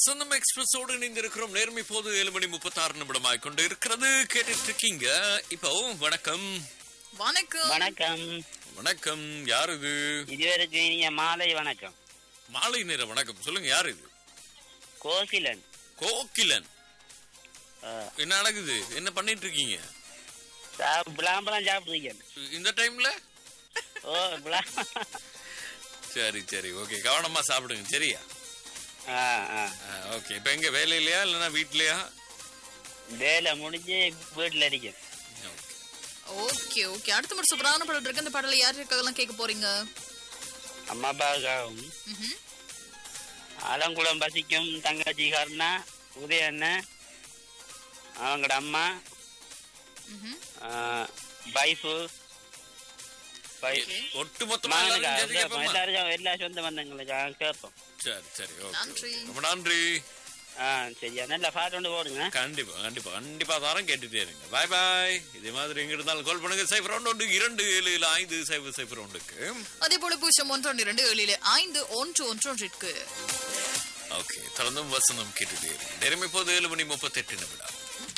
வசந்தம் எக்ஸ்பிரஸோடு இணைந்திருக்கிறோம் நேர்மை போது ஏழு மணி முப்பத்தாறு நிமிடமாய் கொண்டு இருக்கிறது கேட்டுட்டு இருக்கீங்க இப்போ வணக்கம் வணக்கம் வணக்கம் வணக்கம் யார் இது இதுவரைக்கும் இனிய மாலை வணக்கம் மாலை நேர வணக்கம் சொல்லுங்க யார் இது கோகிலன் கோகிலன் ஆ, என்ன நடக்குது என்ன பண்ணிட்டு இருக்கீங்க சா- விளாம்பழம் சாப்பிடுறீங்க இந்த டைம்ல ஓ விளா சரி சரி ஓகே கவனமா சாப்பிடுங்க சரியா ஆ ஆ ஓகே இப்போ எங்க வேலையிலயா இல்லைன்னா வீட்லயா வேலை முடிஞ்சு வீட்டில் இருக்கேன் Okay. ஓகே ஓகே அடுத்த ஒரு சூப்பரான பாடல் இருக்கு அந்த பாடல யார் இருக்காங்கலாம் கேட்க போறீங்க அம்மா அப்பாவுக்காகவும் ம்ஹும். ஆலங்குளம் பசிக்கும் தங்கச்சி கருணா உதயண்ணன் அவங்களோட அம்மா ம்ஹும். வைஃபு ஒட்டுமொத்தமா எல்லாரும் சேர்த்து கேட்போமா? எல்லாரும் எல்லா சொந்த பந்தங்களுக்கு கேட்போம் சரி சரி ஓகே நன்றி. ரொம்ப நன்றி ஆ சரியா நல்ல பாட்டு ஒன்று போடுங்க கண்டிப்பா கண்டிப்பா கண்டிப்பா தாரம் கேட்டுட்டே இருங்க பாய் பாய் இதே மாதிரி எங்க இருந்தாலும் கால் பண்ணுங்க சைஃபர் ஒன்று ஒன்று இரண்டு ஏழு ஏழு ஐந்து சைஃபர் சைஃபர் ஒன்றுக்கு அதே போல பூஜ்ஜியம் ஒன்று இரண்டு ஏழிலே ஐந்து ஒன்று ஒன்று ஒன்றிற்கு ஓகே தொடர்ந்தும் வசனம் கேட்டுட்டே இருங்க நேரம் இப்போது ஏழு மணி முப்பத்தெட்டு நிமிடம்